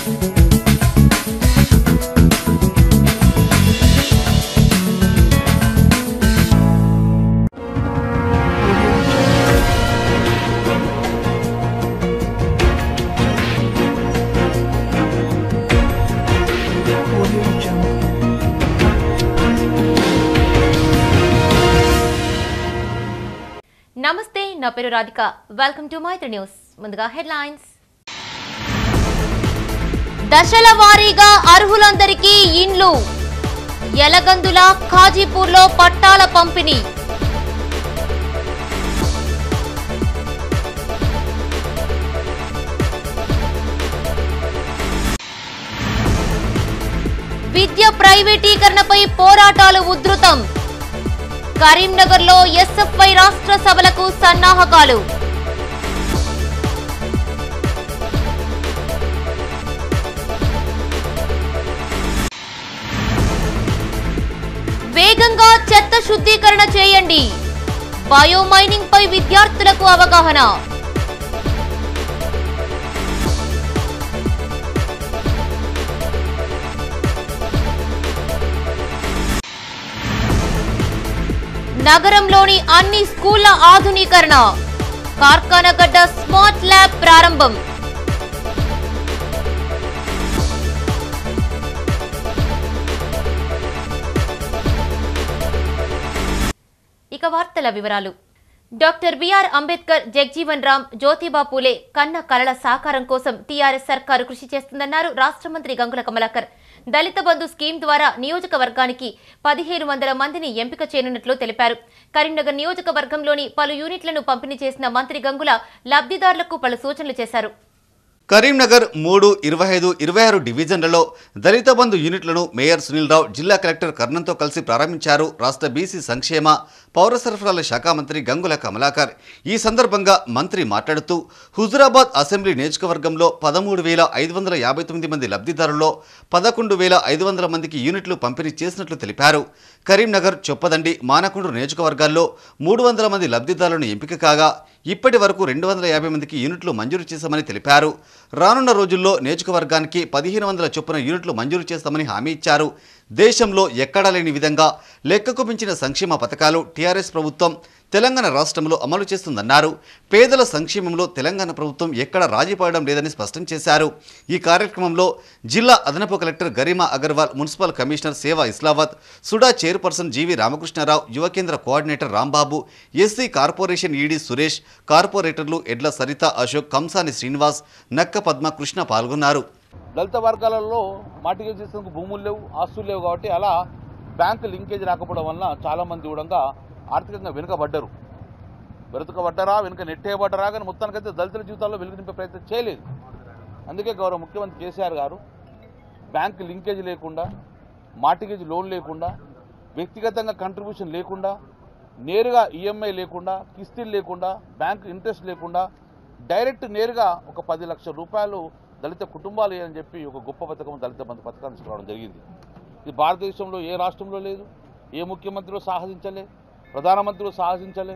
నమస్తే నా పేరు Radhika welcome to Maitri news ముందుగా హెడ్లైన్స్ దశల వారీగా అర్హులందరికీ ఇండ్లు ఎలగందుల ఖాజీపూర్లో పట్టాల పంపిణీ విద్య ప్రైవేటీకరణపై పోరాటాలు ఉధృతం కరీంనగర్లో ఎస్ఎఫ్ఐ రాష్ట్ర సభలకు సన్నాహకాలు వేగంగా చెత్త శుద్ధీకరణ చేయండి బయోమైనింగ్ పై విద్యార్థులకు అవగాహన నగరంలోని అన్ని స్కూళ్ల ఆధునీకరణ కార్ఖానగడ్డ స్మార్ట్ ల్యాబ్ ప్రారంభం ఇక వార్తల వివరాలు డాక్టర్ బిఆర్ అంబేద్కర్ జగ్జీవన్ రామ్ జ్యోతిబా పూలే కన్న కలల సాకారం కోసం టీఆర్ఎస్ సర్కారు కృషి చేస్తుందన్నారు రాష్ట్ర మంత్రి గంగుల కమలాకర్ దళిత బంధు స్కీమ్ ద్వారా నియోజకవర్గానికి పదిహేను వందల మందిని ఎంపిక చేయనున్నట్లు తెలిపారు కరీంనగర్ నియోజకవర్గంలోని పలు యూనిట్లను పంపిణీ చేసిన మంత్రి గంగుల లబ్ధిదారులకు పలు సూచనలు చేశారు కరీంనగర్ మూడు ఇరవై ఐదు ఇరవై ఆరు డివిజన్లలో దళిత బంధు యూనిట్లను మేయర్ సునీల్ రావు జిల్లా కలెక్టర్ కర్ణంతో కలిసి ప్రారంభించారు రాష్ట్ర బీసీ సంక్షేమ పౌర సరఫరాల శాఖ మంత్రి గంగుల కమలాకర్ ఈ సందర్భంగా మంత్రి మాట్లాడుతూ హుజురాబాద్ అసెంబ్లీ నియోజకవర్గంలో పదమూడు వేల ఐదు వందల యాభై తొమ్మిది మంది లబ్ధిదారుల్లో పదకొండు వేల ఐదు వందల మందికి యూనిట్లు పంపిణీ చేసినట్లు తెలిపారు కరీంనగర్ చొప్పదండి మానకొండ నియోజకవర్గాల్లో మూడు వందల మంది లబ్ధిదారులను ఎంపిక కాగా ఇప్పటి వరకు రెండు వందల యాభై మందికి యూనిట్లు మంజూరు చేశామని తెలిపారు రానున్న రోజుల్లో నియోజకవర్గానికి పదిహేను వందల చొప్పున యూనిట్లు మంజూరు చేస్తామని హామీ ఇచ్చారు దేశంలో ఎక్కడా లేని విధంగా లెక్కకు మించిన సంక్షేమ పథకాలు టీఆర్ఎస్ ప్రభుత్వం తెలంగాణ రాష్ట్రంలో అమలు చేస్తుందన్నారు పేదల సంక్షేమంలో తెలంగాణ ప్రభుత్వం ఎక్కడ రాజీపడడం లేదని స్పష్టం చేశారు ఈ కార్యక్రమంలో జిల్లా అదనపు collector Garima Agarwal municipal commissioner Seva Islavath SUDA chairperson GV Ramakrishnarao Yuvakendra coordinator Rambabu SC corporation ED Suresh కార్పొరేటర్లు ఎడ్ల సరిత అశోక్ కంసాని శ్రీనివాస్ నక్క పద్మ కృష్ణ పాల్గొన్నారు దళిత వర్గాలలో మాటిగా చేసేందుకు భూములు లేవు ఆస్తులు లేవు కాబట్టి అలా బ్యాంకు లింకేజ్ రాకపోవడం వలన చాలామంది కూడా ఆర్థికంగా వెనుకబడ్డరు వెనుకబడ్డరా వెనుక నెట్టేయబడ్డరా కానీ మొత్తానికైతే దళితుల జీవితాల్లో వెలుగు నింపే ప్రయత్నం చేయలేదు అందుకే గౌరవ ముఖ్యమంత్రి కేసీఆర్ గారు బ్యాంకు లింకేజ్ లేకుండా మార్టిగేజ్ లోన్ లేకుండా వ్యక్తిగతంగా కంట్రిబ్యూషన్ లేకుండా నేరుగా ఈఎంఐ లేకుండా కిస్తీలు లేకుండా బ్యాంకు ఇంట్రెస్ట్ లేకుండా డైరెక్ట్ నేరుగా ఒక పది లక్షల రూపాయలు దళిత కుటుంబాలు అని చెప్పి ఒక గొప్ప పథకం దళిత బంధు పథకాన్ని తీసుకురావడం జరిగింది ఇది భారతదేశంలో ఏ రాష్ట్రంలో లేదు ఏ ముఖ్యమంత్రిలో సాహసించలే ప్రధానమంత్రిలో సాహసించలే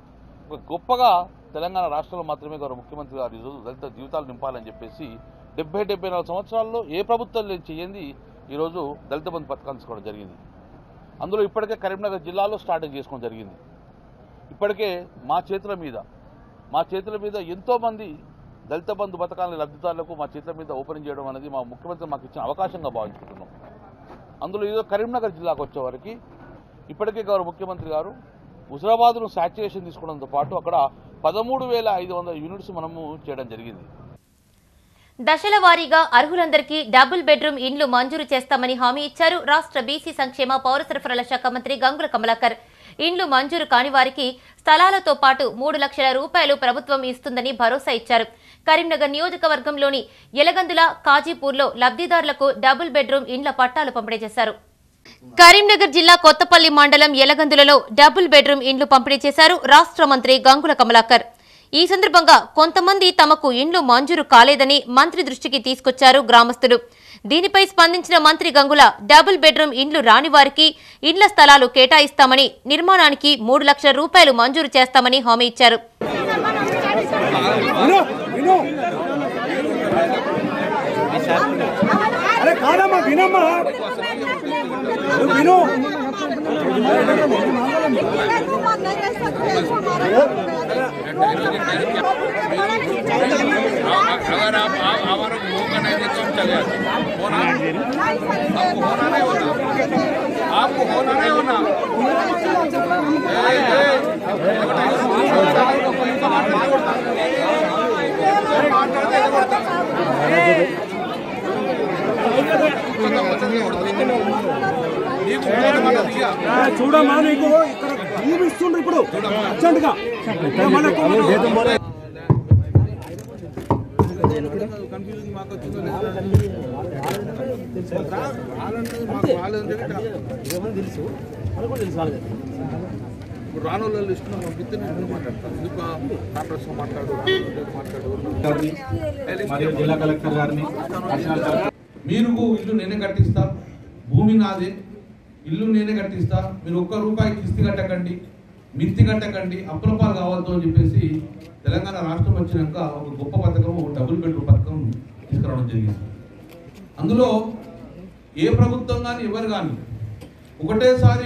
ఒక గొప్పగా తెలంగాణ రాష్ట్రంలో మాత్రమే గౌరవ ముఖ్యమంత్రి గారు ఈరోజు దళిత జీవితాలు నింపాలని చెప్పేసి డెబ్బై డెబ్బై నాలుగు సంవత్సరాల్లో ఏ ప్రభుత్వం లేదు చేయండి ఈరోజు దళిత బంధు పథకాన్ని తీసుకోవడం జరిగింది అందులో ఇప్పటికే కరీంనగర్ జిల్లాలో స్టార్టింగ్ చేసుకోవడం జరిగింది ఇప్పటికే మా చేతుల మీద మా చేతుల మీద ఎంతోమంది దళిత బంధు పథకాల లబ్ధిదారులకు మా చేతుల మీద ఓపెన్ చేయడం అనేది మా ముఖ్యమంత్రి మాకు ఇచ్చిన అవకాశంగా భావించుకుంటున్నాం అందులో ఏదో కరీంనగర్ జిల్లాకు వచ్చేవారికి ఇప్పటికే గౌరవ ముఖ్యమంత్రి గారు హుజరాబాద్ను శాచ్యురేషన్ తీసుకోవడంతో పాటు అక్కడ పదమూడు వేల ఐదు వందల యూనిట్స్ మనము చేయడం జరిగింది దశల వారీగా అర్హులందరికీ డబుల్ బెడ్రూమ్ ఇండ్లు మంజూరు చేస్తామని హామీ ఇచ్చారు రాష్ట్ర బీసీ సంక్షేమ పౌర సరఫరాల శాఖ మంత్రి గంగుల కమలాకర్ ఇండ్లు మంజూరు కాని వారికి స్థలాలతో పాటు మూడు లక్షల రూపాయలు ప్రభుత్వం ఇస్తుందని భరోసా ఇచ్చారు కరీంనగర్ నియోజకవర్గంలోని ఎలగందుల కాజీపూర్లో లబ్ధిదారులకు డబుల్ బెడ్రూమ్ ఇండ్ల పట్టాలు పంపిణీ చేశారు కరీంనగర్ జిల్లా కొత్తపల్లి మండలం ఎలగందులలో డబుల్ బెడ్రూమ్ ఇండ్లు పంపిణీ చేశారు రాష్ట్ర మంత్రి గంగుల కమలాకర్ ఈ సందర్భంగా కొంతమంది తమకు ఇండ్లు మంజూరు కాలేదని మంత్రి దృష్టికి తీసుకొచ్చారు గ్రామస్తులు దీనిపై స్పందించిన మంత్రి గంగుల డబుల్ బెడ్రూమ్ ఇండ్లు రాని వారికి ఇండ్ల స్థలాలు కేటాయిస్తామని నిర్మాణానికి మూడు లక్షల రూపాయలు మంజూరు చేస్తామని హామీ ఇచ్చారు అరే కాదమ్మా వినమ్మా నువ్వు విను अगर आप आप- हमारा मौका नहीं दे तो हम चले आते होना आपको होना नहीं होना आपको होना नहीं होना ए, ए, నీకు ఫోన్ మాట దిగా ఆ, చూడమ్మా నీకు ఇక్కడ భూమి ఇస్తుండ్రు ఇప్పుడు అర్జెంటుగా ఇక మనకు ఇప్పుడు రాను వాళ్ళు లిస్ట్ పంపిస్తే నేను మాట్లాడతాను ఎందుకు కాంట్రాక్ట్ మాట్లాడు రాను మాట్లాడు మరియు జిల్లా కలెక్టర్ గారిని అడిషనల్ కలెక్టర్ మీరు ఇల్లు నేనే కట్టిస్తా భూమి నాదే ఇల్లు నేనే కట్టిస్తా మీరు ఒక్క రూపాయి కిస్తి కట్టకండి మిత్తి కట్టకండి అప్పులపాలు కావాలతో అని చెప్పేసి తెలంగాణ రాష్ట్రం వచ్చినాక ఒక గొప్ప పథకం ఒక డబుల్ బెడ్రూమ్ పథకం తీసుకురావడం జరిగింది అందులో ఏ ప్రభుత్వం కానీ ఎవరు కానీ ఒకటేసారి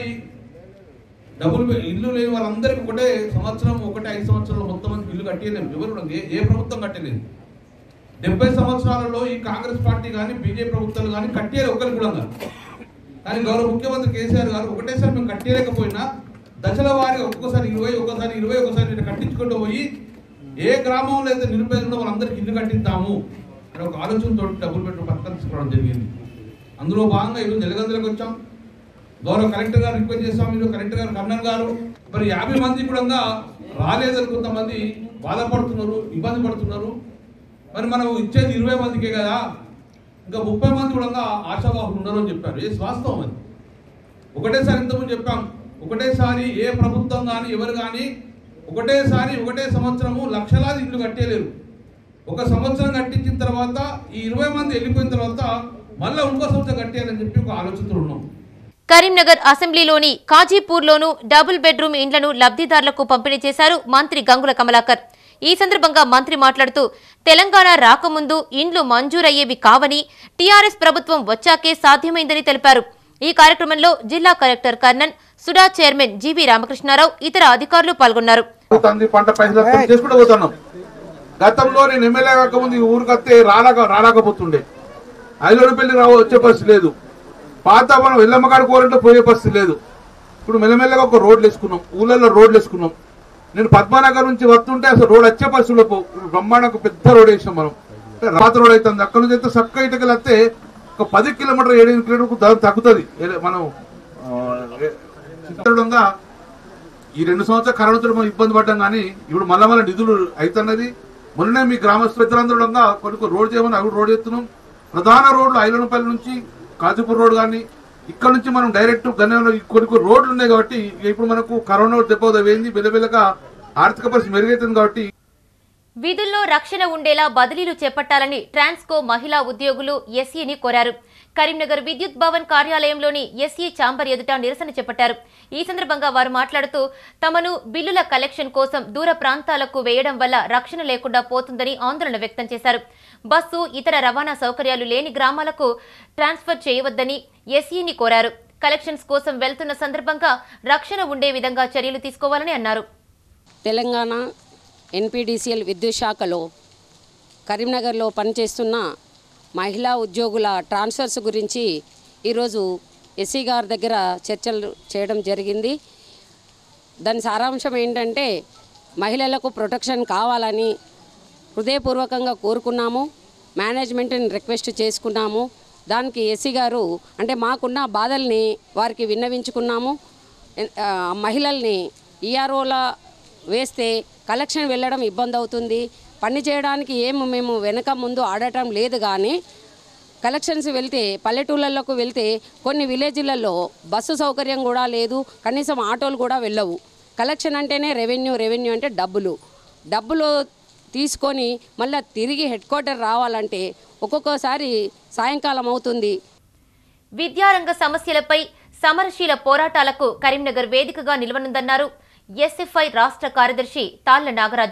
డబుల్ బె- ఇల్లు లేని వాళ్ళందరికీ ఒకటే సంవత్సరం ఒకటే ఐదు సంవత్సరాలు మొత్తం మంది ఇల్లు కట్టేయలేము ఎవరు కూడా ఏ ఏ ప్రభుత్వం కట్టలేదు డెబ్బై సంవత్సరాలలో ఈ కాంగ్రెస్ పార్టీ కానీ బీజేపీ ప్రభుత్వాలు కానీ కట్టేది ఒకరికి కూడా కాదు. కానీ గౌరవ ముఖ్యమంత్రి కేసీఆర్ గారు ఒకటేసారి మేము కట్టేయలేకపోయినా దశల వారిగా ఒక్కొక్కసారి ఇరవై ఒక్కసారి ఇరవై ఒకసారి ఇట్లా కట్టించుకుంటూ పోయి ఏ గ్రామంలో అయితే నిరుపేదలు ఉన్నారో వాళ్ళందరికీ ఇల్లు కట్టిద్దాము అనే ఒక ఆలోచనతో డబ్బులు పెట్టిన పథకం తీసుకోవడం జరిగింది అందులో భాగంగా ఈరోజు జలగందులకు వచ్చాం గౌరవ కలెక్టర్ గారు రిక్వెస్ట్ చేస్తాం మీరు కలెక్టర్ గారు కన్నన్ గారు మరి యాభై మంది కూడా రాలేదని కొంతమంది బాధపడుతున్నారు ఇబ్బంది పడుతున్నారు మరి మనం ఇచ్చేది ఇరవై మందికే కదా ఇంకా ముప్పై మంది కూడా ఆశావాహులు ఉన్నారు అని చెప్పారు ఏ వాస్తవం అది ఒకటేసారి ఇంతకుముందు చెప్పాం ఒకటేసారి ఏ ప్రభుత్వం కానీ ఎవరు కానీ ఒకటేసారి ఒకటే సంవత్సరము లక్షలాది ఇల్లు కట్టేయలేరు ఒక సంవత్సరం కట్టించిన తర్వాత ఈ ఇరవై మంది వెళ్ళిపోయిన తర్వాత మళ్ళీ ఇంకో సంవత్సరం కట్టేయాలని చెప్పి ఒక ఆలోచనతో ఉన్నాం కరీంనగర్ అసెంబ్లీలోని కాజీపూర్లోను డబుల్ బెడ్రూమ్ ఇండ్లను లబ్ధిదారులకు పంపిణీ చేశారు మంత్రి గంగుల కమలాకర్ ఈ సందర్భంగా మంత్రి మాట్లాడుతూ తెలంగాణ రాకముందు ఇండ్లు మంజూరయ్యేవి కావని టీఆర్ఎస్ ప్రభుత్వం వచ్చాకే సాధ్యమైందని తెలిపారు ఈ కార్యక్రమంలో జిల్లా collector Karnan SUDA chairman GV Ramakrishnarao ఇతర అధికారులు పాల్గొన్నారు తండ్రి పంట పైసలు చేసుకుంటూ పోతున్నాం గతంలో నేను ఎమ్మెల్యే కాకముందు ఈ ఊరికి వస్తే రాలేక రాలేకపోతుండే ఐదు పెళ్లి రావ వచ్చే పరిస్థితి లేదు పాత మనం ఎల్లమ్మ కాడుకోవాలంటే పోయే పరిస్థితి లేదు ఇప్పుడు మెల్లమెల్లగా ఒక రోడ్లు వేసుకున్నాం ఊళ్ళల్లో రోడ్లు వేసుకున్నాం నేను పద్మానగర్ నుంచి వస్తుంటే అసలు రోడ్ వచ్చే పరిస్థితిలో పో ఇప్పుడు బ్రహ్మాండ ఒక పెద్ద రోడ్ వేసాం మనం అంటే రాత రోడ్ అవుతుంది అక్కడ నుంచి అయితే చక్క ఇటుకలు వస్తే ఒక పది కిలోమీటర్ ఏడు కిలోమీటర్ ధర తగ్గుతుంది ఏ- మనం ఆ, ఏ- చిత్రంగా ఈ రెండు సంవత్సరాల కరోనాతో మనం ఇబ్బంది పడ్డాం కానీ ఇప్పుడు మళ్ళా మళ్ళీ నిధులు అవుతున్నది మొన్ననే మీ గ్రామస్తు పెద్దలందరూ కొన్ని కొన్ని రోడ్ చేయమని అవి రోడ్ చేస్తున్నాం ప్రధాన రోడ్లు ఐలనపల్లి నుంచి కాజీపూర్ రోడ్ కానీ ఇక్కడ నుంచి మనం డైరెక్ట్ గన్నెలో కొన్ని కొన్ని రోడ్లు ఉన్నాయి కాబట్టి ఇప్పుడు మనకు కరోనా దెబ్బ వేయింది బిల్లబిల్లగా ఆర్థిక పరిస్థితి మెరుగైతుంది కాబట్టి విధుల్లో రక్షణ ఉండేలా బదిలీలు చేపట్టాలని ట్రాన్స్కో మహిళా ఉద్యోగులు ఎస్ఈని కోరారు కరీంనగర్ విద్యుత్ భవన్ కార్యాలయంలోని ఎస్ఈ ఛాంబర్ ఎదుట నిరసన చేపట్టారు ఈ సందర్భంగా వారు మాట్లాడుతూ తమను బిల్లుల కలెక్షన్ కోసం దూర ప్రాంతాలకు వేయడం వల్ల రక్షణ లేకుండా పోతుందని ఆందోళన వ్యక్తం చేశారు బస్సు ఇతర రవాణా సౌకర్యాలు లేని గ్రామాలకు ట్రాన్స్ఫర్ చేయవద్దని ఎస్ఈని కోరారు కలెక్షన్స్ కోసం వెళ్తున్న సందర్భంగా రక్షణ ఉండే విధంగా చర్యలు తీసుకోవాలని అన్నారు తెలంగాణ ఎన్పిడిసిఎల్ విద్యుత్ శాఖలో కరీంనగర్లో పనిచేస్తున్న మహిళా ఉద్యోగుల ట్రాన్స్ఫర్స్ గురించి ఈరోజు ఎస్సీ గారి దగ్గర చర్చలు చేయడం జరిగింది దాని సారాంశం ఏంటంటే మహిళలకు ప్రొటెక్షన్ కావాలని హృదయపూర్వకంగా కోరుకున్నాము మేనేజ్మెంట్ని రిక్వెస్ట్ చేసుకున్నాము దానికి ఎస్సీ గారు అంటే మాకున్న బాధల్ని వారికి విన్నవించుకున్నాము ఎన్- ఆ, మహిళల్ని ఈఆర్ఓల వేస్తే కలెక్షన్ వెళ్ళడం ఇబ్బంది అవుతుంది పని చేయడానికి ఏం మేము వెనక ముందు ఆడటం లేదు కానీ కలెక్షన్స్ వెళ్తే పల్లెటూళ్ళకు వెళ్తే కొన్ని విలేజ్లలో బస్సు సౌకర్యం కూడా లేదు కనీసం ఆటోలు కూడా వెళ్ళవు కలెక్షన్ అంటేనే రెవెన్యూ రెవెన్యూ అంటే డబ్బులు డబ్బులు తీసుకొని మళ్ళీ తిరిగి హెడ్ క్వార్టర్ రావాలంటే ఒక్కొక్కసారి సాయంకాలం అవుతుంది విద్యారంగ సమస్యలపై సమరశీల పోరాటాలకు కరీంనగర్ వేదికగా నిలవనుందన్నారు ఎస్ఎఫ్ఐ రాష్ట్ర కార్యదర్శి తాళ్ల నాగరాజు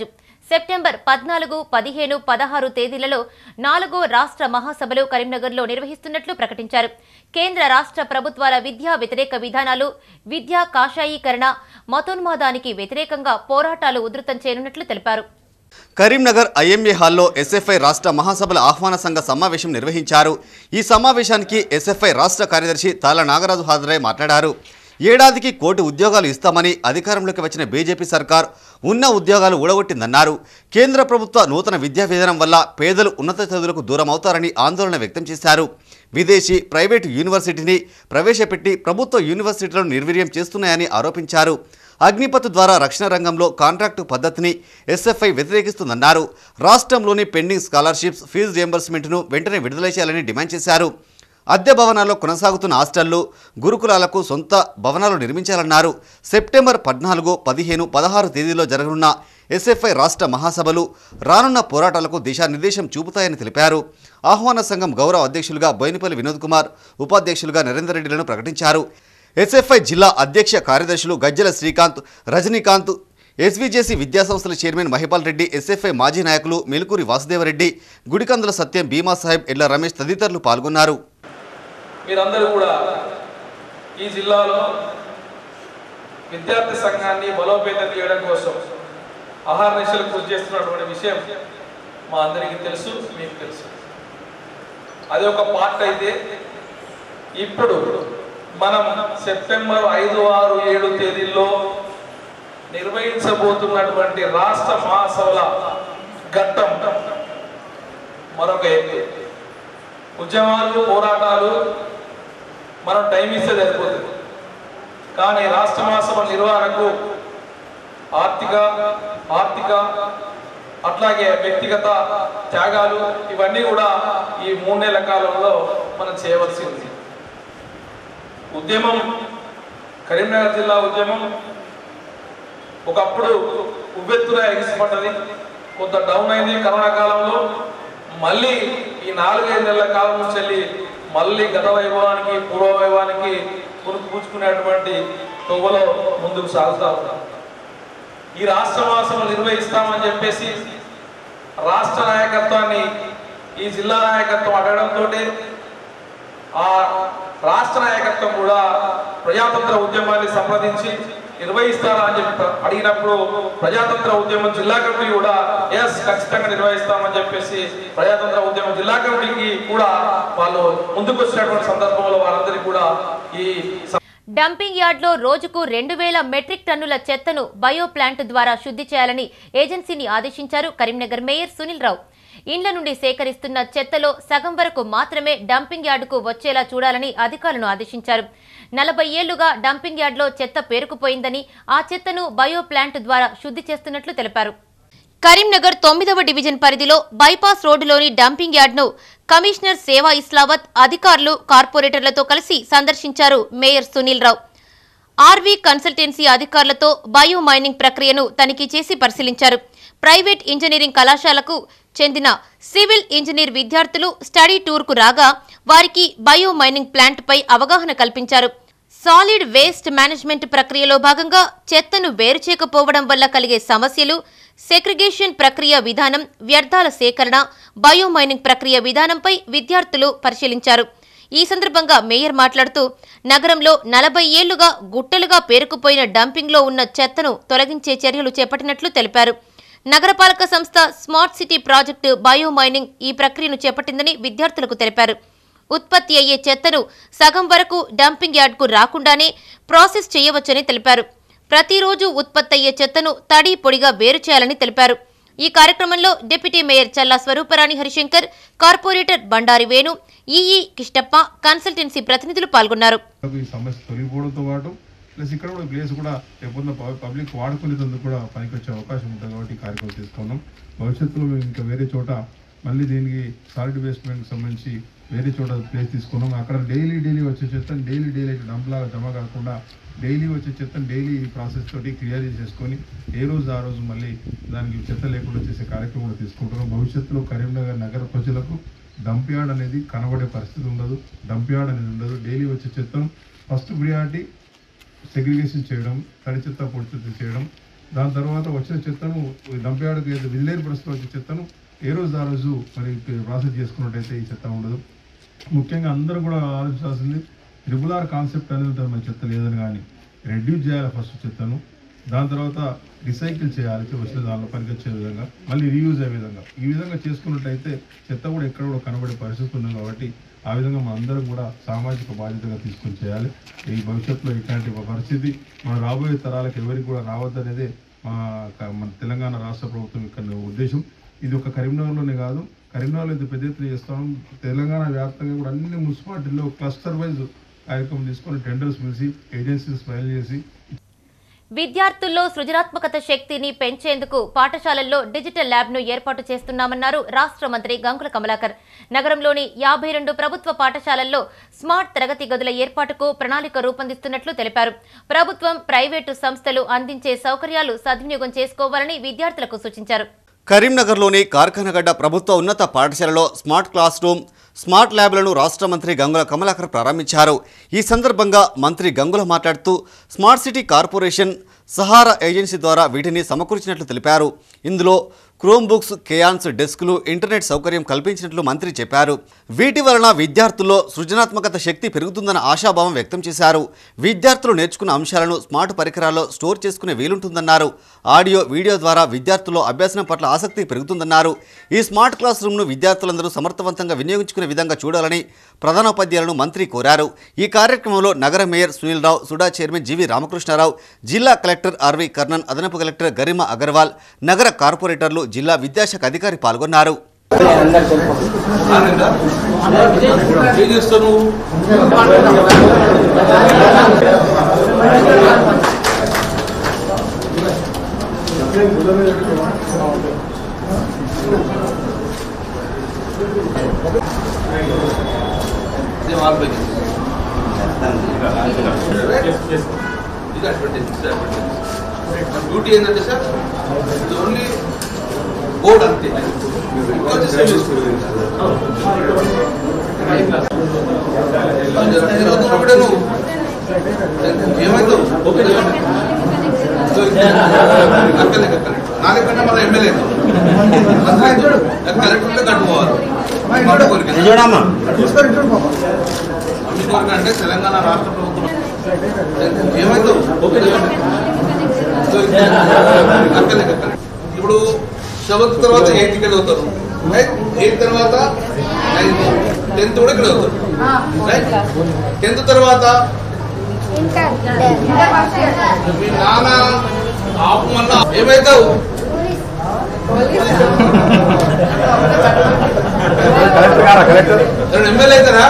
సెప్టెంబర్ పద్నాలుగు పదిహేను పదహారు తేదీలలో నాలుగో రాష్ట్ర మహాసభలు కరీంనగర్లో నిర్వహిస్తున్నట్లు ప్రకటించారు కేంద్ర రాష్ట్ర ప్రభుత్వాల విద్యా వ్యతిరేక విధానాలు విద్యా కాషాయీకరణ మతోన్మాదానికి వ్యతిరేకంగా పోరాటాలు ఉధృతం చేయనున్నట్లు తెలిపారు కరీంనగర్ ఐఎంఏ హాల్లో ఎస్ఎఫ్ఐ రాష్ట్ర మహాసభల ఆహ్వాన సంఘ సమావేశం నిర్వహించారు ఈ సమావేశానికి ఎస్ఎఫ్ఐ రాష్ట్ర కార్యదర్శి తాళ నాగరాజు హాజరై మాట్లాడారు ఏడాదికి కోటి ఉద్యోగాలు ఇస్తామని అధికారంలోకి వచ్చిన బీజేపీ సర్కార్ ఉన్న ఉద్యోగాలు ఊడగొట్టిందన్నారు కేంద్ర ప్రభుత్వ నూతన విద్యా విధానం వల్ల పేదలు ఉన్నత చదువులకు దూరం అవుతారని ఆందోళన వ్యక్తం చేశారు విదేశీ ప్రైవేటు యూనివర్సిటీని ప్రవేశపెట్టి ప్రభుత్వ యూనివర్సిటీలను నిర్వీర్యం చేస్తున్నాయని ఆరోపించారు అగ్నిపథ్ ద్వారా రక్షణ రంగంలో కాంట్రాక్టు పద్ధతిని ఎస్ఎఫ్ఐ వ్యతిరేకిస్తుందన్నారు రాష్ట్రంలోని పెండింగ్ స్కాలర్షిప్స్ ఫీజు రియంబర్స్మెంట్ను వెంటనే విడుదల చేయాలని డిమాండ్ చేశారు అద్దె భవనాల్లో కొనసాగుతున్న హాస్టళ్లు గురుకులాలకు సొంత భవనాలు నిర్మించాలన్నారు సెప్టెంబర్ పద్నాలుగు పదిహేను పదహారు తేదీలో జరగనున్న ఎస్ఎఫ్ఐ రాష్ట్ర మహాసభలు రానున్న పోరాటాలకు దిశానిర్దేశం చూపుతాయని తెలిపారు ఆహ్వాన సంఘం గౌరవ అధ్యక్షులుగా బోయినపల్లి వినోద్ కుమార్ ఉపాధ్యక్షులుగా నరేందర్ రెడ్డిలను ప్రకటించారు ఎస్ఎఫ్ఐ జిల్లా అధ్యక్ష కార్యదర్శులు గజ్జల శ్రీకాంత్ రజనీకాంత్ ఎస్విజేసి విద్యాసంస్థల చైర్మన్ మహిపాల్ రెడ్డి ఎస్ఎఫ్ఐ మాజీ నాయకులు మిలుకూరి వాసుదేవరెడ్డి గుడికందుల సత్యం భీమా సాహెబ్ ఎల్ల రమేష్ తదితరులు పాల్గొన్నారు మీరందరూ కూడా ఈ జిల్లాలో విద్యార్థి సంఘాన్ని బలోపేతం చేయడం కోసం ఆహార నిశలు కృషి చేస్తున్నటువంటి విషయం మా అందరికీ తెలుసు మీకు తెలుసు అది ఒక పార్ట్ అయితే ఇప్పుడు మనం సెప్టెంబర్ ఐదు ఆరు ఏడు తేదీల్లో నిర్వహించబోతున్నటువంటి రాష్ట్ర మహాసభల ఘట్టం మరొక ఎత్తు ఉద్యమాలు పోరాటాలు మనం టైం ఇస్తే సరిపోతుంది కానీ రాష్ట్ర మహాసభ నిర్వహణకు ఆర్థిక ఆర్థిక అట్లాగే వ్యక్తిగత త్యాగాలు ఇవన్నీ కూడా ఈ మూడు నెలల కాలంలో మనం చేయవలసి ఉంది ఉద్యమం కరీంనగర్ జిల్లా ఉద్యమం ఒకప్పుడు ఉవ్వెత్తున ఎగిసిపడ్డది కొంత డౌన్ అయింది కరోనా కాలంలో మళ్ళీ ఈ నాలుగైదు నెలల కాలం నుంచి వెళ్ళి మళ్ళీ గత వైభవానికి పూర్వ వైభవానికి పురుగు పూచుకునేటువంటి తొవ్వలో ముందుకు సాగుతా ఉన్నాం ఈ రాష్ట్ర మాసములు నిర్వహిస్తామని చెప్పేసి రాష్ట్ర నాయకత్వాన్ని ఈ జిల్లా నాయకత్వం అడగడంతో ఆ రాష్ట్ర నాయకత్వం కూడా ప్రజాతంత్ర ఉద్యమాన్ని సంప్రదించి నిర్వహిస్తారా అని చెప్పి అడిగినప్పుడు ప్రజాతంత్ర ఉద్యమం జిల్లా కమిటీ కూడా ఎస్ ఖచ్చితంగా నిర్వహిస్తామని చెప్పేసి ప్రజాతంత్ర ఉద్యమం జిల్లా కమిటీకి కూడా వాళ్ళు ముందుకు వచ్చినటువంటి సందర్భంలో వాళ్ళందరికీ కూడా ఈ డంపింగ్ యార్డ్లో రోజుకు రెండు వేల మెట్రిక్ టన్నుల చెత్తను బయో ప్లాంట్ ద్వారా శుద్ధి చేయాలని ఏజెన్సీని ఆదేశించారు కరీంనగర్ మేయర్ సునీల్ రావు ఇండ్ల నుండి సేకరిస్తున్న చెత్తలో సగం వరకు మాత్రమే డంపింగ్ యార్డుకు వచ్చేలా చూడాలని అధికారులను ఆదేశించారు నలభై ఏళ్లుగా డంపింగ్ యార్డ్లో చెత్త పేరుకుపోయిందని ఆ చెత్తను బయో ప్లాంట్ ద్వారా శుద్ధి చేస్తున్నట్లు తెలిపారు కరీంనగర్ తొమ్మిదవ డివిజన్ పరిధిలో బైపాస్ రోడ్డులోని డంపింగ్ యార్డ్ను కమిషనర్ సేవా ఇస్లావత్ అధికారులు కార్పొరేటర్లతో కలిసి సందర్శించారు mayor Sunil Rao RV consultancy అధికారులతో బయో మైనింగ్ ప్రక్రియను తనిఖీ చేసి పరిశీలించారు ప్రైవేట్ ఇంజనీరింగ్ కళాశాలకు చెందిన సివిల్ ఇంజనీర్ విద్యార్థులు స్టడీ టూర్కు రాగా వారికి బయో మైనింగ్ ప్లాంట్పై అవగాహన కల్పించారు సాలిడ్ వేస్ట్ మేనేజ్మెంట్ ప్రక్రియలో భాగంగా చెత్తను వేరు చేయకపోవడం వల్ల కలిగే సమస్యలు సెగ్రిగేషన్ ప్రక్రియ విధానం వ్యర్థాల సేకరణ బయో మైనింగ్ ప్రక్రియ విధానంపై విద్యార్థులు పరిశీలించారు ఈ సందర్భంగా మేయర్ మాట్లాడుతూ నగరంలో నలభై ఏళ్లుగా గుట్టలుగా పేరుకుపోయిన డంపింగ్లో ఉన్న చెత్తను తొలగించే చర్యలు చేపట్టినట్లు తెలిపారు నగరపాలక సంస్థ smart city project bio mining ఈ ప్రక్రియను చేపట్టిందని విద్యార్థులకు తెలిపారు ఉత్పత్తి అయ్యే చెత్తను సగం వరకు డంపింగ్ యార్డ్కు రాకుండానే ప్రాసెస్ చేయవచ్చని తెలిపారు ప్రతిరోజు ఉత్పత్తి అయ్యే చెత్తను తడి పొడిగా వేరు చేయాలని తెలిపారు ఈ కార్యక్రమంలో deputy mayor Challa Swaruparani Harishankar corporator Bandari Venu EE Kishtappa consultancy ప్రతినిధులు పాల్గొన్నారు ఈ సమస్య తొలగిపోవడంతో పాటు ప్లస్ ఇక్కడ కూడా ప్లేస్ కూడా రేపొద్దున ప- పబ్లిక్ వాడుకునేందుకు కూడా పనికొచ్చే అవకాశం ఉంటుంది కాబట్టి ఈ కార్యక్రమం తీసుకున్నాం భవిష్యత్తులో మేము ఇంకా వేరే చోట మళ్ళీ దీనికి సాలిడ్ వేస్ట్మెంట్కి సంబంధించి వేరే చోట ప్లేస్ తీసుకున్నాం అక్కడ డైలీ డైలీ వచ్చే చెత్తను డైలీ డైలీ డంప్లాగా జమ కాకుండా డైలీ వచ్చే చెత్తను డైలీ ప్రాసెస్ తోటి క్లియర్ చేసేసుకొని ఏ రోజు ఆ రోజు మళ్ళీ దానికి చెత్త లేకుండా చేసే కార్యక్రమం కూడా తీసుకుంటున్నాం భవిష్యత్తులో కరీంనగర్ నగర ప్రజలకు డంప్ యార్డ్ అనేది కనబడే పరిస్థితి ఉండదు డంప్ యార్డ్ అనేది ఉండదు డైలీ వచ్చే చెత్తను ఫస్ట్ ప్రియారిటీ సెగ్రిగేషన్ చేయడం తడి చెత్త పొడి చెత్త చేయడం దాని తర్వాత వచ్చిన చెత్తను డంపయార్డ్కి ఏదైతే విజిలేని పరిస్థితిలో వచ్చే చెత్తను ఏ రోజు ఆ రోజు మరి ప్రాసెస్ చేసుకున్నట్టయితే ఈ చెత్త ఉండదు ముఖ్యంగా అందరూ కూడా ఆలోచించాల్సింది ట్రిబుల్ కాన్సెప్ట్ అనేది ఉంటుంది మన చెత్త లేదని కానీ రెడ్యూస్ చేయాలి ఫస్ట్ చెత్తను దాని తర్వాత రీసైకిల్ చేయాలి వచ్చిన దానిలో పనికొచ్చే విధంగా మళ్ళీ రీయూజ్ అయ్యే విధంగా ఈ విధంగా చేసుకున్నట్టయితే చెత్త కూడా ఎక్కడ కూడా కనబడే పరిస్థితి ఉంది కాబట్టి ఆ విధంగా మన అందరం కూడా సామాజిక బాధ్యతగా తీసుకొని చేయాలి ఈ భవిష్యత్తులో ఇట్లాంటి ఒక పరిస్థితి మన రాబోయే తరాలకు ఎవరికి కూడా రావద్దనేదే మా మన తెలంగాణ రాష్ట్ర ప్రభుత్వం యొక్క ఉద్దేశం ఇది ఒక కరీంనగర్లోనే కాదు కరీంనగర్లో ఇది పెద్ద ఎత్తున చేస్తాం తెలంగాణ వ్యాప్తంగా కూడా అన్ని మున్సిపాలిటీల్లో క్లస్టర్ వైజ్ కార్యక్రమం తీసుకొని టెండర్స్ పిలిచి ఏజెన్సీస్ ఫైల్ చేసి విద్యార్థుల్లో సృజనాత్మకత శక్తిని పెంచేందుకు పాఠశాలల్లో డిజిటల్ ల్యాబ్ ను ఏర్పాటు చేస్తున్నామన్నారు రాష్ట్ర మంత్రి గంగుల కమలాకర్ నగరంలోని యాభై రెండు ప్రభుత్వ పాఠశాలల్లో స్మార్ట్ తరగతి గదుల ఏర్పాటుకు ప్రణాళిక రూపొందిస్తున్నట్లు తెలిపారు ప్రభుత్వం ప్రైవేటు సంస్థలు అందించే సౌకర్యాలు సద్వినియోగం చేసుకోవాలని విద్యార్థులకు సూచించారు కరీంనగర్లోని కార్ఖానగడ్డ ప్రభుత్వ ఉన్నత పాఠశాలలో స్మార్ట్ క్లాస్ రూమ్ స్మార్ట్ ల్యాబ్లను రాష్ట్ర మంత్రి గంగుల కమలాకర్ ప్రారంభించారు ఈ సందర్భంగా మంత్రి గంగుల మాట్లాడుతూ smart city corporation Sahara agency ద్వారా వీటిని సమకూర్చినట్లు తెలిపారు ఇందులో క్రోమ్ బుక్స్ కేయాన్స్ డెస్క్లు ఇంటర్నెట్ సౌకర్యం కల్పించినట్లు మంత్రి చెప్పారు వీటి వలన విద్యార్థుల్లో సృజనాత్మకత శక్తి పెరుగుతుందన్న ఆశాభావం వ్యక్తం చేశారు విద్యార్థులు నేర్చుకున్న అంశాలను స్మార్ట్ పరికరాల్లో స్టోర్ చేసుకునే వీలుంటుందన్నారు ఆడియో వీడియో ద్వారా విద్యార్థుల్లో అభ్యసనం పట్ల ఆసక్తి పెరుగుతుందన్నారు ఈ స్మార్ట్ క్లాస్ రూమ్ను విద్యార్థులందరూ సమర్థవంతంగా వినియోగించుకునే విధంగా చూడాలని ప్రధానోపాధ్యాయులను మంత్రి కోరారు ఈ కార్యక్రమంలో నగర mayor Sunil Rao SUDA chairman GV Ramakrishnarao జిల్లా కలెక్టర్ ఆర్వి కర్ణన్ అదనపు కలెక్టర్ గరిమ అగర్వాల్ నగర కార్పొరేటర్లు జిల్లా విద్యాశాఖ అధికారి పాల్గొన్నారు ఏం చేస్తావు నువ్వు ఇదే మార్పు ఇది అడ్వర్టైజ్ ఇది అడ్వర్టైజ్ డ్యూటీ ఏంటంటే సార్ ఇది ఓన్లీ బోర్డ్ అంతే ఇంకా వచ్చేసి తిరుగుతున్నప్పుడే నువ్వు ఏమైతావు అక్కలే నాకన్నా మన ఎమ్మెల్యే కలెక్టర్లో కట్టుకోవాలి మాట కోరిక మీ కోరిక అంటే తెలంగాణ రాష్ట్ర ప్రభుత్వం ఏమైతావు అక్కలే అక్కలే ఇప్పుడు సెవెంత్ తర్వాత ఎయిత్ కి చదువుతారు రైట్ ఎయిత్ తర్వాత నైన్త్ టెన్త్ కూడా ఇక్కడ చదువుతారు రైట్ టెన్త్ తర్వాత మీ నాన్న ఆపు మళ్ళా ఏమైతావు ఎవరు ఎమ్మెల్యే అవుతారా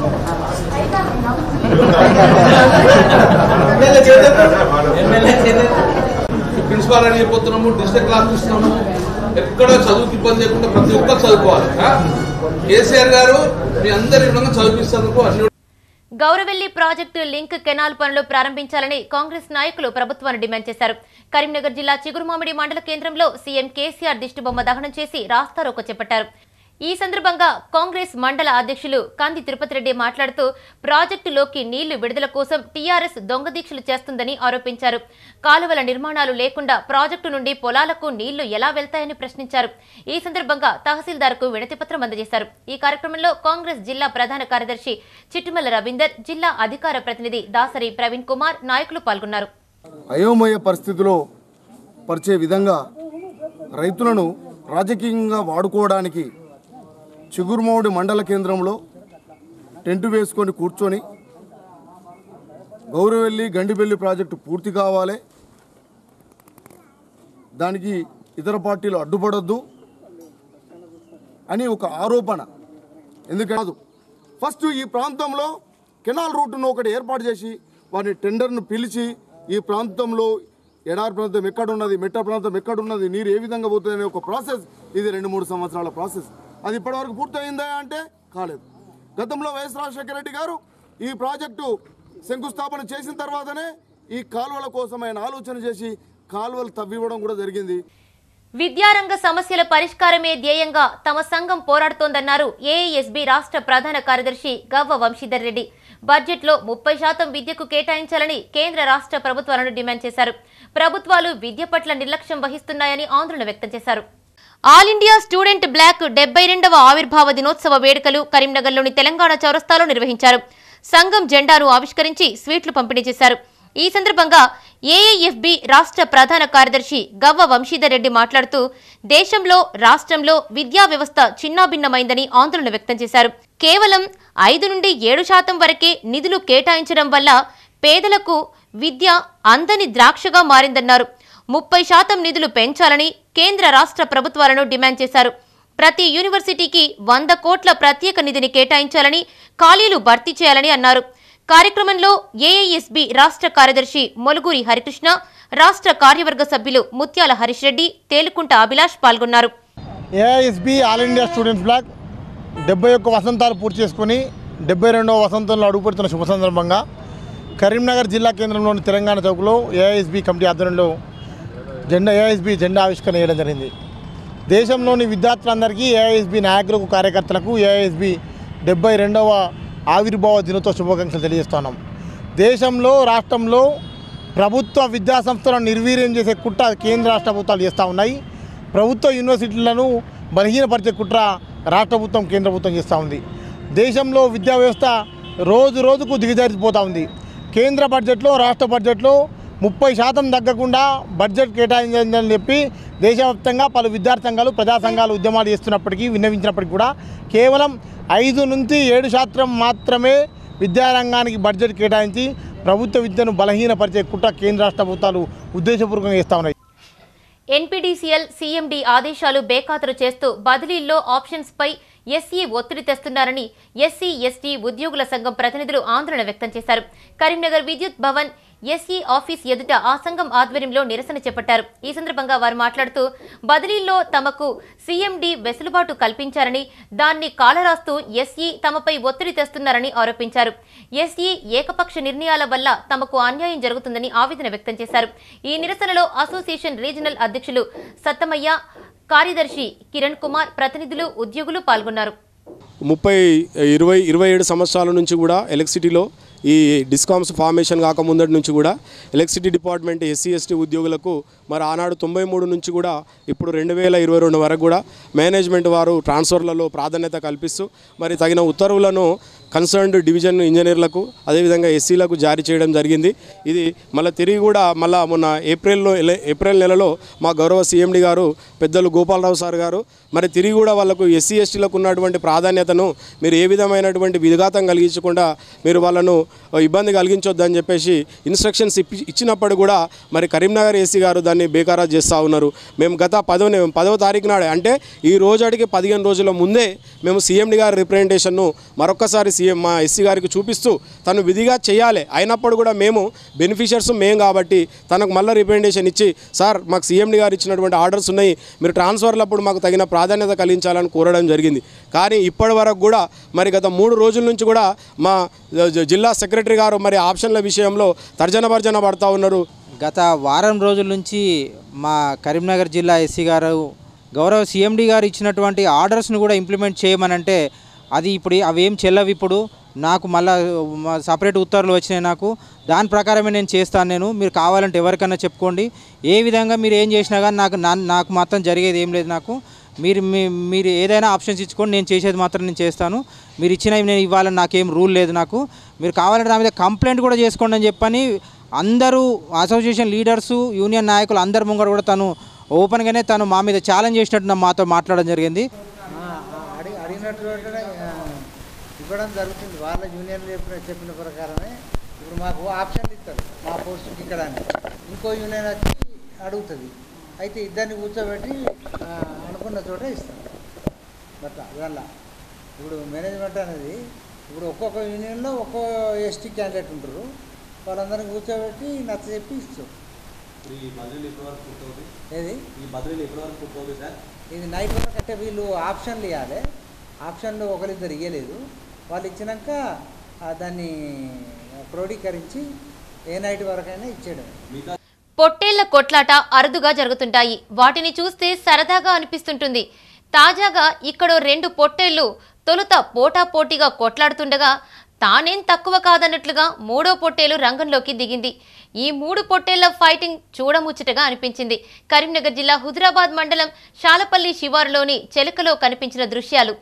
ప్రిన్సిపాల్ అని చెప్పొస్తున్నాము డిజిటల్ క్లాస్ ఇస్తున్నాము ఎక్కడ చదువుకి ఇబ్బంది లేకుండా ప్రతి ఒక్కరు చదువుకోవాలి ఆ? కేసీఆర్ గారు మీ అందరి విధంగా చదివిస్తున్నందుకు అన్ని గౌరవెల్లి ప్రాజెక్టు లింక్ కెనాల్ పనులు ప్రారంభించాలని కాంగ్రెస్ నాయకులు ప్రభుత్వాన్ని డిమాండ్ చేశారు కరీంనగర్ జిల్లా చిగురుమామిడి మండల కేంద్రంలో సీఎం కేసీఆర్ దిష్టిబొమ్మ దహనం చేసి రాస్తారోకో చేపట్టారు ఈ సందర్భంగా కాంగ్రెస్ మండల అధ్యక్షులు కంది తిరుపతి రెడ్డి మాట్లాడుతూ ప్రాజెక్టులోకి నీళ్లు విడుదల కోసం టీఆర్ఎస్ దొంగ దీక్షలు చేస్తుందని ఆరోపించారు కాలువల నిర్మాణాలు లేకుండా ప్రాజెక్టు నుండి పొలాలకు నీళ్లు ఎలా వెళ్తాయని ప్రశ్నించారు ఈ సందర్భంగా తహసీల్దార్కు వినతిపత్రం అందజేశారు ఈ కార్యక్రమంలో కాంగ్రెస్ జిల్లా ప్రధాన కార్యదర్శి చిట్టుమల్ల రవీందర్ జిల్లా అధికార ప్రతినిధి దాసరి ప్రవీణ్ కుమార్ నాయకులు పాల్గొన్నారు అయోమయ పరిస్థితిలో పరిచే విధంగా రైతులను రాజకీయంగా వాడుకోవడానికి చిగురుమౌడి మండల కేంద్రంలో టెంట్ వేసుకొని కూర్చొని గౌరవెల్లి గండిబెల్లి ప్రాజెక్టు పూర్తి కావాలి దానికి ఇతర పార్టీలు అడ్డుపడొద్దు అని ఒక ఆరోపణ ఎందుకంటే ఫస్ట్ ఈ ప్రాంతంలో కెనాల్ రూట్ను ఒకటి ఏర్పాటు చేసి వారిని టెండర్ను పిలిచి ఈ ప్రాంతంలో ఎడారి ప్రాంతం ఎక్కడున్నది మెట్ట ప్రాంతం ఎక్కడున్నది నీరు ఏ విధంగా పోతుంది అనే ఒక ప్రాసెస్ ఇది రెండు మూడు సంవత్సరాల ప్రాసెస్ అది ఇప్పటివరకు పూర్తయిందా అంటే కాలేదు గతంలో వైఎస్ రాజశేఖర రెడ్డి గారు ఈ ప్రాజెక్టు శంకుస్థాపన చేసిన తర్వాతనే ఈ కాలువల కోసం ఆయన ఆలోచన చేసి కాలువలు తవ్వివ్వడం కూడా జరిగింది విద్యారంగ సమస్యల పరిష్కారమే ధ్యేయంగా తమ సంఘం పోరాడుతోందన్నారు ఏఐఎస్బీ రాష్ట్ర ప్రధాన కార్యదర్శి గవ్వ వంశీధర్ రెడ్డి బడ్జెట్లో ముప్పై శాతం విద్యకు కేటాయించాలని కేంద్ర రాష్ట్ర ప్రభుత్వాలను డిమాండ్ చేశారు ప్రభుత్వాలు విద్య పట్ల నిర్లక్ష్యం వహిస్తున్నాయని ఆందోళన వ్యక్తం చేశారు ఆల్ ఇండియా స్టూడెంట్ బ్లాక్ డెబ్బై రెండవ ఆవిర్భావ దినోత్సవ వేడుకలు కరీంనగర్లోని తెలంగాణ చౌరస్తాలో నిర్వహించారు సంఘం జెండాను ఆవిష్కరించి స్వీట్లు పంపిణీ చేశారు ఈ సందర్భంగా ఏఐఎఫ్బి రాష్ట్ర ప్రధాన కార్యదర్శి గవ్వ వంశీధర్ రెడ్డి మాట్లాడుతూ దేశంలో రాష్ట్రంలో విద్యా వ్యవస్థ చిన్నాభిన్నమైందని ఆందోళన వ్యక్తం చేశారు కేవలం ఐదు నుండి ఏడు శాతం వరకే నిధులు కేటాయించడం వల్ల పేదలకు విద్య అందని ద్రాక్షగా మారిందన్నారు ముప్పై శాతం నిధులు పెంచాలని కేంద్ర రాష్ట్ర ప్రభుత్వాలను డిమాండ్ చేశారు ప్రతి యూనివర్సిటీకి వంద కోట్ల ప్రత్యేక నిధిని కేటాయించాలని ఖాళీలు భర్తీ చేయాలని అన్నారు కార్యక్రమంలో ఏఐఎస్బి రాష్ట్ర కార్యదర్శి మొలుగూరి హరికృష్ణ రాష్ట్ర కార్యవర్గ సభ్యులు ముత్యాల హరీష్ రెడ్డి తేలుకుంట అభిలాష్ పాల్గొన్నారు AISB all India students block డెబ్బై ఒక్క వసంతాలు పూర్తి చేసుకుని డెబ్బై రెండవ వసంతంలో అడుగుపెడుతున్న శుభ సందర్భంగా కరీంనగర్ జిల్లా కేంద్రంలోని తెలంగాణ చౌక్లో ఏఐఎస్బి కమిటీ ఆధ్వర్యంలో జెండా ఏఐఎస్బి జెండా ఆవిష్కరణ చేయడం జరిగింది దేశంలోని విద్యార్థులందరికీ ఏఐఎస్బి నాయకులకు కార్యకర్తలకు ఏఐఎస్బి డెబ్బై రెండవ ఆవిర్భావ దినోత్సవ శుభాకాంక్షలు తెలియజేస్తున్నాం దేశంలో రాష్ట్రంలో ప్రభుత్వ విద్యా సంస్థలను నిర్వీర్యం చేసే కుట్ర కేంద్ర రాష్ట్ర ప్రభుత్వాలు చేస్తూ ఉన్నాయి ప్రభుత్వ యూనివర్సిటీలను బలహీనపరిచే కుట్ర రాష్ట్ర ప్రభుత్వం కేంద్ర ప్రభుత్వం చేస్తూ ఉంది దేశంలో విద్యా వ్యవస్థ రోజు రోజుకు దిగజారిపోతూ ఉంది కేంద్ర బడ్జెట్లో రాష్ట్ర బడ్జెట్లో ముప్పై శాతం తగ్గకుండా బడ్జెట్ కేటాయించాలని చెప్పి దేశవ్యాప్తంగా పలు విద్యార్థి సంఘాలు ప్రజా సంఘాలు ఉద్యమాలు చేస్తున్నప్పటికీ విన్నవించినప్పటికీ కూడా కేవలం ఐదు నుంచి ఏడు శాతం మాత్రమే విద్యారంగానికి బడ్జెట్ కేటాయించి ప్రభుత్వ విద్యను బలహీనపరిచే కుట్ర కేంద్ర రాష్ట్ర ప్రభుత్వాలు ఉద్దేశపూర్వకంగా చేస్తూ ఉన్నాయి ఎన్పీడీసీఎల్ సీఎండీ ఆదేశాలు బేఖాతరు చేస్తూ బదిలీల్లో ఆప్షన్స్ పై ఎస్ఈ ఒత్తిడి తెస్తున్నారని ఎస్సీ ఎస్టీ ఉద్యోగుల సంఘం ప్రతినిధులు ఆందోళన వ్యక్తం చేశారు కరీంనగర్ విద్యుత్ భవన్ ఎస్ఈ ఆఫీస్ ఎదుట ఆ సంఘం ఆధ్వర్యంలో నిరసన చేపట్టారు ఈ సందర్భంగా వారు మాట్లాడుతూ బదిలీల్లో తమకు సీఎండీ వెసులుబాటు కల్పించారని దాన్ని కాలరాస్తూ ఎస్ఈ తమపై ఒత్తిడి తెస్తున్నారని ఆరోపించారు ఎస్ఈ ఏకపక్ష నిర్ణయాల వల్ల తమకు అన్యాయం జరుగుతుందని ఆవేదన వ్యక్తం చేశారు ఈ నిరసనలో అసోసియేషన్ రీజనల్ అధ్యక్షులు సత్తమయ్య కార్యదర్శి కిరణ్ కుమార్ ప్రతినిధులు ఉద్యోగులు పాల్గొన్నారు ముప్పై ఇరవై ఇరవై ఏడు సంవత్సరాల నుంచి కూడా ఎలక్ట్రిసిటీలో ఈ డిస్కామ్స్ ఫార్మేషన్ కాకముందటి నుంచి కూడా ఎలక్ట్రిసిటీ డిపార్ట్మెంట్ ఎస్సీ ఎస్టీ ఉద్యోగులకు మరి ఆనాడు తొంభై మూడు నుంచి కూడా ఇప్పుడు రెండు వేల ఇరవై రెండు వరకు కూడా మేనేజ్మెంట్ వారు ట్రాన్స్ఫర్లలో ప్రాధాన్యత కల్పిస్తూ మరి తగిన ఉత్తర్వులను కన్సర్న్డ్ డివిజన్ ఇంజనీర్లకు అదేవిధంగా ఎస్సీలకు జారీ చేయడం జరిగింది ఇది మళ్ళీ తిరిగి కూడా మళ్ళా మొన్న ఏప్రిల్లో ఎల- ఏప్రిల్ నెలలో మా గౌరవ సీఎండి గారు పెద్దలు గోపాలరావు సార్ గారు మరి తిరిగి కూడా వాళ్ళకు ఎస్సీ ఎస్టీలకు ఉన్నటువంటి ప్రాధాన్యతను మీరు ఏ విధమైనటువంటి విఘాతం కలిగించకుండా మీరు వాళ్ళను ఇబ్బంది కలిగించొద్దని చెప్పేసి ఇన్స్ట్రక్షన్స్ ఇప్పి ఇచ్చినప్పుడు కూడా మరి కరీంనగర్ ఏసీ గారు దాన్ని బేఖారాజ్ చేస్తూ ఉన్నారు మేము గత పదో పదవ తారీఖు నాడే అంటే ఈ రోజుడికి పదిహేను రోజుల ముందే మేము సీఎండి గారి రిప్రజెంటేషన్ను మరొకసారి సీఎం మా ఎస్సీ గారికి చూపిస్తూ తను విధిగా చేయాలి అయినప్పుడు కూడా మేము బెనిఫిషియర్స్ మేము కాబట్టి తనకు మళ్ళీ రిప్రజెంటేషన్ ఇచ్చి సార్ మాకు సీఎండి గారు ఇచ్చినటువంటి ఆర్డర్స్ ఉన్నాయి మీరు ట్రాన్స్ఫర్లప్పుడు మాకు తగిన ప్రాధాన్యత కలిగించాలని కోరడం జరిగింది కానీ ఇప్పటి వరకు కూడా మరి గత మూడు రోజుల నుంచి కూడా మా జ- జిల్లా సెక్రటరీ గారు మరి ఆప్షన్ల విషయంలో తర్జన భర్జన పడతా ఉన్నారు గత వారం రోజుల నుంచి మా కరీంనగర్ జిల్లా ఎస్సీ గారు గౌరవ సీఎండి గారు ఇచ్చినటువంటి ఆర్డర్స్ను కూడా ఇంప్లిమెంట్ చేయమనంటే అది ఇప్పుడు అవి ఏం చెల్లవి ఇప్పుడు నాకు మళ్ళా సపరేట్ ఉత్తర్వులు వచ్చినాయి నాకు దాని ప్రకారమే నేను చేస్తాను నేను మీరు కావాలంటే ఎవరికైనా చెప్పుకోండి ఏ విధంగా మీరు ఏం చేసినా కానీ నాకు నా- నాకు మాత్రం జరిగేది ఏం లేదు నాకు మీరు మీ- మీరు ఏదైనా ఆప్షన్స్ ఇచ్చుకోండి నేను చేసేది మాత్రం నేను చేస్తాను మీరు ఇచ్చినవి నేను ఇవ్వాలని నాకేం రూల్ లేదు నాకు మీరు కావాలంటే నా మీద కంప్లైంట్ కూడా చేసుకోండి అని చెప్పని అందరూ అసోసియేషన్ లీడర్సు యూనియన్ నాయకులు అందరి ముంగడ కూడా తను ఓపెన్గానే తను మా మీద ఛాలెంజ్ చేసినట్టు నా- మాతో మాట్లాడడం జరిగింది అడిగి అడిగినట్టు ఇవ్వడం జరుగుతుంది వాళ్ళ యూనియన్ చెప్పిన చెప్పిన ప్రకారమే ఇప్పుడు మాకు ఆప్షన్లు ఇస్తారు మా పోస్టుకి ఇక్కడ అని ఇంకో యూనియన్ వచ్చి అడుగుతుంది అయితే ఇద్దరిని కూర్చోబెట్టి ఆ, అనుకున్న చోట ఇస్తాం అట్లా దానిలో ఇప్పుడు మేనేజ్మెంట్ అనేది ఇప్పుడు ఒక్కొక్క యూనియన్లో ఒక్కో ఎస్టీ క్యాండిడేట్ ఉంటారు వాళ్ళందరిని కూర్చోబెట్టి నచ్చ చెప్పి ఇస్తాం ఏది ఈ బదిలీలు ఎప్పటి వరకు పూర్తవుతుంది సార్ ఇది నైట్ వరకు అంటే వీళ్ళు ఆప్షన్లు ఇవ్వాలి ఆప్షన్లు ఒకరిద్దరు ఇవ్వలేదు వాళ్ళు ఇచ్చినాక ఆ, దాన్ని క్రోడీకరించి ఏ నైట్ వరకైనా ఇచ్చేయడం పొట్టేళ్ల కొట్లాట అరుదుగా జరుగుతుంటాయి వాటిని చూస్తే సరదాగా అనిపిస్తుంటుంది తాజాగా ఇక్కడో రెండు పొట్టేళ్లు తొలుత పోటాపోటీగా కొట్లాడుతుండగా తానేం తక్కువ కాదన్నట్లుగా మూడో పొట్టేలు రంగంలోకి దిగింది ఈ మూడు పొట్టేళ్ల ఫైటింగ్ చూడముచ్చటగా అనిపించింది కరీంనగర్ జిల్లా హుజురాబాద్ మండలం శాలపల్లి శివారులోని చెలకలో కనిపించిన దృశ్యాలు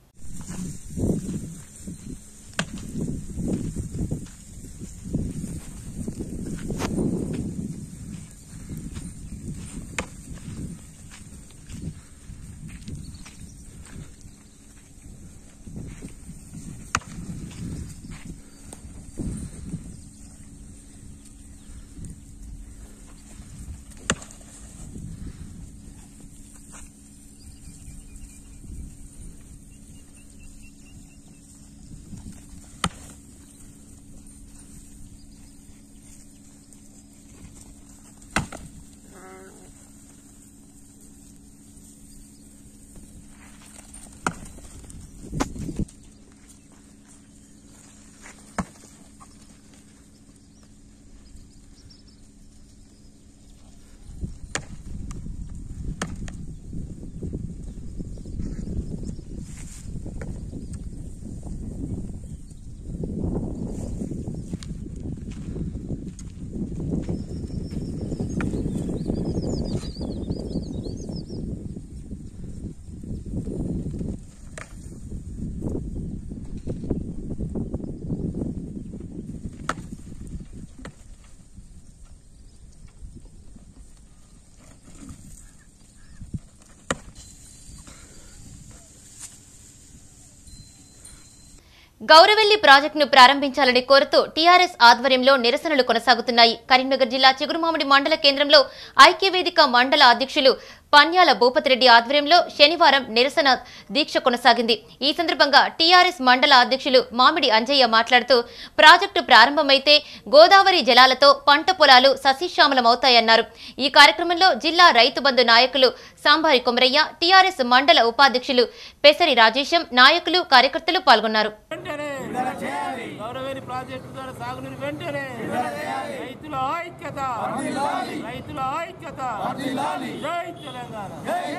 గౌరవెల్లి ప్రాజెక్టును ప్రారంభించాలని కోరుతూ టీఆర్ఎస్ ఆధ్వర్యంలో నిరసనలు కొనసాగుతున్నాయి కరీంనగర్ జిల్లా చిగురుమామిడి మండల కేంద్రంలో ఐక్యవేదిక మండల అధ్యక్షులు పన్యాల భూపతిరెడ్డి ఆధ్వర్యంలో శనివారం నిరసన దీక్ష కొనసాగింది ఈ సందర్భంగా టీఆర్ఎస్ మండల అధ్యక్షులు మామిడి అంజయ్య మాట్లాడుతూ ప్రాజెక్టు ప్రారంభమైతే గోదావరి జలాలతో పంట పొలాలు సస్యశ్యామలమవుతాయన్నారు ఈ కార్యక్రమంలో జిల్లా రైతు బంధు నాయకులు సాంబారి కొమరయ్య టీఆర్ఎస్ మండల ఉపాధ్యక్షులు పెసరి రాజేశం నాయకులు కార్యకర్తలు పాల్గొన్నారు గౌరవేణి ప్రాజెక్టు ద్వారా సాగునీరు వెంటనే రైతుల ఐక్యత రైతుల ఐక్యత జై తెలంగాణ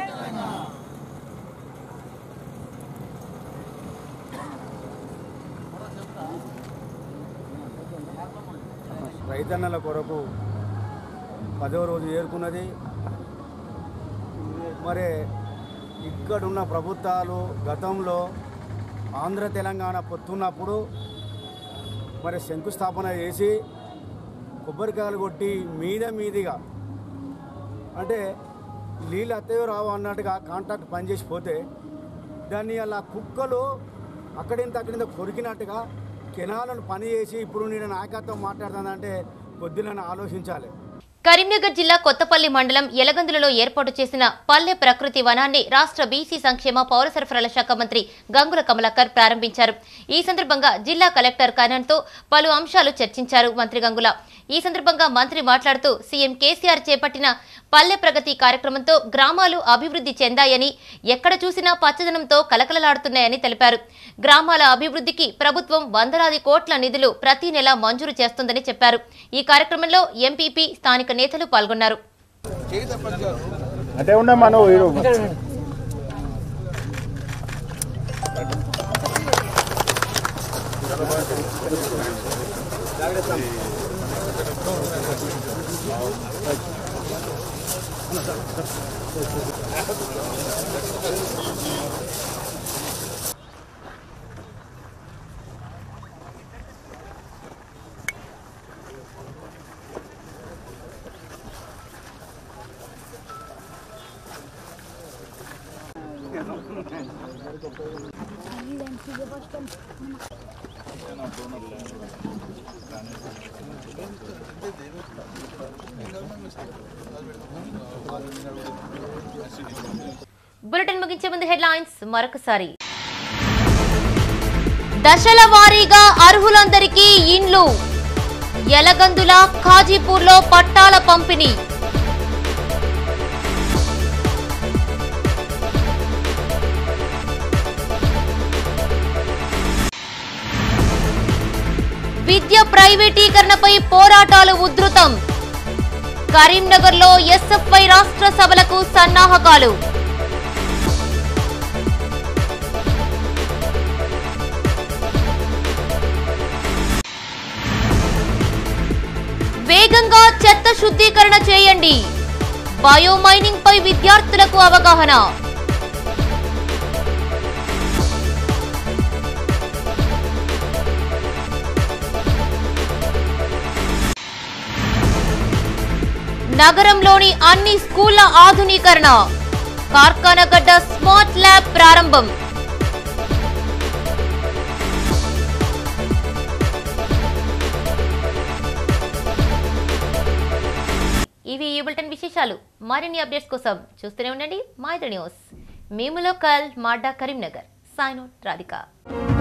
రైతన్నల కొరకు పదవ రోజు ఏరుకున్నది మరి ఇక్కడున్న ప్రభుత్వాలు గతంలో ఆంధ్ర తెలంగాణ పొత్తున్నప్పుడు మరి శంకుస్థాపన చేసి కొబ్బరికాయలు కొట్టి మీద మీదిగా అంటే నీళ్ళు అత్తయో రావు అన్నట్టుగా కాంట్రాక్ట్ పనిచేసి పోతే దాన్ని అలా కుక్కలు అక్కడింత అక్కడింత కొరికినట్టుగా కెనాలను పని చేసి ఇప్పుడు నేను నాయకత్వం మాట్లాడుతుందంటే కొద్దిగా ఆలోచించాలి కరీంనగర్ జిల్లా కొత్తపల్లి మండలం ఎలగందులలో ఏర్పాటు చేసిన పల్లె ప్రకృతి వనాన్ని రాష్ట్ర బీసీ సంక్షేమ పౌర సరఫరాల శాఖ మంత్రి గంగుల కమలాకర్ ప్రారంభించారు ఈ సందర్భంగా జిల్లా కలెక్టర్ కరణ్తో పలు అంశాలు చర్చించారు మంత్రి గంగుల ఈ సందర్భంగా మంత్రి మాట్లాడుతూ సీఎం కేసీఆర్ చేపట్టిన పల్లె ప్రగతి కార్యక్రమంతో గ్రామాలు అభివృద్ధి చెందాయని ఎక్కడ చూసినా పచ్చదనంతో కలకలలాడుతున్నాయని తెలిపారు గ్రామాల అభివృద్ధికి ప్రభుత్వం వందలాది కోట్ల నిధులు ప్రతి నెల మంజూరు చేస్తుందని చెప్పారు ఈ కార్యక్రమంలో ఎంపీపీ స్థానిక నేతలు పాల్గొన్నారు అంటే ఉండమ్మా నువ్వు ఈడు. బులెటిన్ ముగించే ముందు హెడ్లైన్స్ మరొకసారి దశల వారీగా అర్హులందరికీ ఇండ్లు ఎలగందుల ఖాజీపూర్లో పట్టాల పంపిణీ విద్య ప్రైవేటీకరణపై పోరాటాలు ఉధృతం కరీంనగర్లో ఎస్ఎఫ్ఐ రాష్ట్ర సభలకు సన్నాహకాలు శుద్ధీకరణ చేయండి బయోమైనింగ్ పై విద్యార్థులకు అవగాహన నగరంలోని అన్ని స్కూళ్ల ఆధునీకరణ కార్ఖానగడ్డ స్మార్ట్ ల్యాబ్ ప్రారంభం ఇవి ఈ బులెటిన్ విశేషాలు మరిన్ని అప్డేట్స్ కోసం చూస్తూనే ఉండండి మైత్రి న్యూస్ మేము లోకల్ మాడ్డా కరీంనగర్ సైన్ రాధిక